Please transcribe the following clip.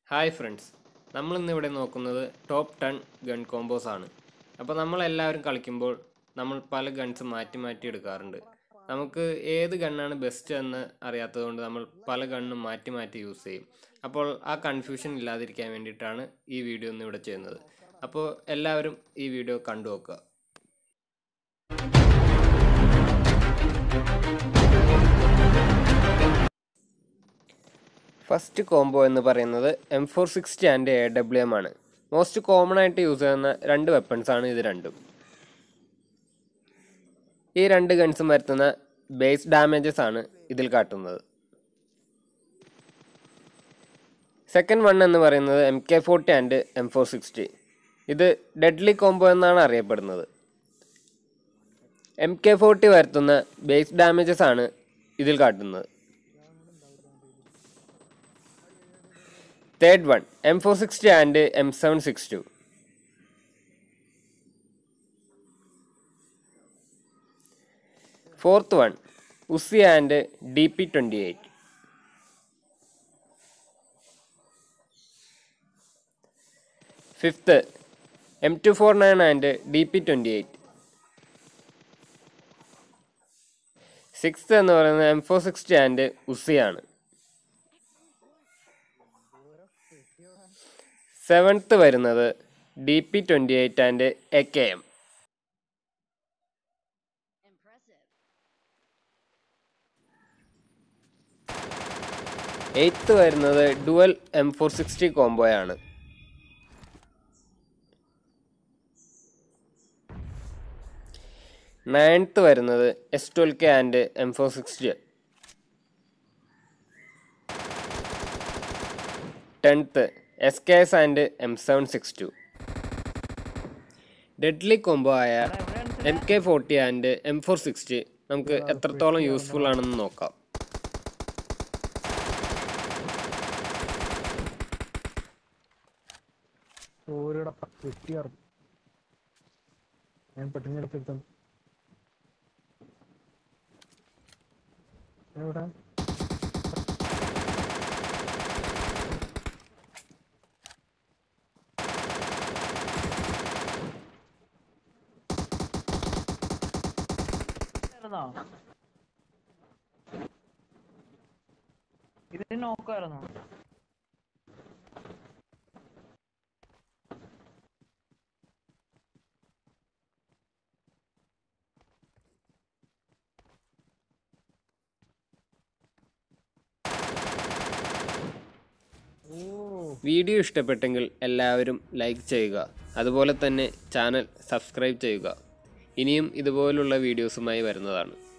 Hi friends നമ്മളിന്ന് ഇവിടെ നോക്കുന്നത് ടോപ്പ് ടെൻ ഗൺ കോമ്പോസ് ആണ് അപ്പോൾ നമ്മളെല്ലാവരും കളിക്കുമ്പോൾ നമ്മൾ പല ഗൺസ് മാറ്റി മാറ്റി എടുക്കാറുണ്ട് നമുക്ക് ഏത് ഗണ്ണാണ് ബെസ്റ്റ് എന്ന് അറിയാത്തതുകൊണ്ട് നമ്മൾ പല ഗണ്ണും മാറ്റി മാറ്റി യൂസ് ചെയ്യും അപ്പോൾ ആ കൺഫ്യൂഷൻ ഇല്ലാതിരിക്കാൻ വേണ്ടിയിട്ടാണ് ഈ വീഡിയോ ഒന്ന് ഇവിടെ ചെയ്യുന്നത് അപ്പോൾ എല്ലാവരും ഈ വീഡിയോ കണ്ടു നോക്കുക ഫസ്റ്റ് കോംബോ എന്ന് പറയുന്നത് M four sixty and A W M ആണ് മോസ്റ്റ് കോമൺ ആയിട്ട് യൂസ് ചെയ്യുന്ന രണ്ട് വെപ്പൺസ് ആണ് ഇത് രണ്ടും ഈ രണ്ട് ഗൺസും വരുത്തുന്ന ബേസ് ഡാമേജസ് ആണ് ഇതിൽ കാട്ടുന്നത് സെക്കൻഡ് വൺ എന്ന് പറയുന്നത് M K forty and M four sixty ഇത് ഡെഡ്ലി കോംബോ എന്നാണ് അറിയപ്പെടുന്നത് എം കെ ഫോർട്ടി വരുത്തുന്ന ബേസ് ഡാമേജസ് ആണ് ഇതിൽ കാട്ടുന്നത് third one M four sixty and M seven six two fourth one Uzi and D P twenty eight fifth M two four nine and D P twenty eight sixth എന്ന് പറയുന്നത് M four sixty and ഉസിയാണ് seventh വരുന്നത് D P twenty eight and A K M eighth വരുന്നത് dual M four sixty കോംബോയാണ് ninth വരുന്നത് S twelve K and M four sixty tenth S K S and M seven six two deadly combo ആയ M K forty and M four sixty നമുക്ക് എത്രത്തോളം useful ആണെന്ന് നോക്കാം ഓരോടെ വെട്ടിയാറും ഞാൻ പെട്ടെന്ന് എടുത്തെടുത്തു എവിടെ ആയിരുന്നോ? ഇത് നോക്കായിരുന്നോ വീഡിയോ ഇഷ്ടപ്പെട്ടെങ്കിൽ എല്ലാവരും ലൈക്ക് ചെയ്യുക അതുപോലെ തന്നെ ചാനൽ സബ്സ്ക്രൈബ് ചെയ്യുക ഇനിയും ഇതുപോലുള്ള വീഡിയോസുമായി വരുന്നതാണ്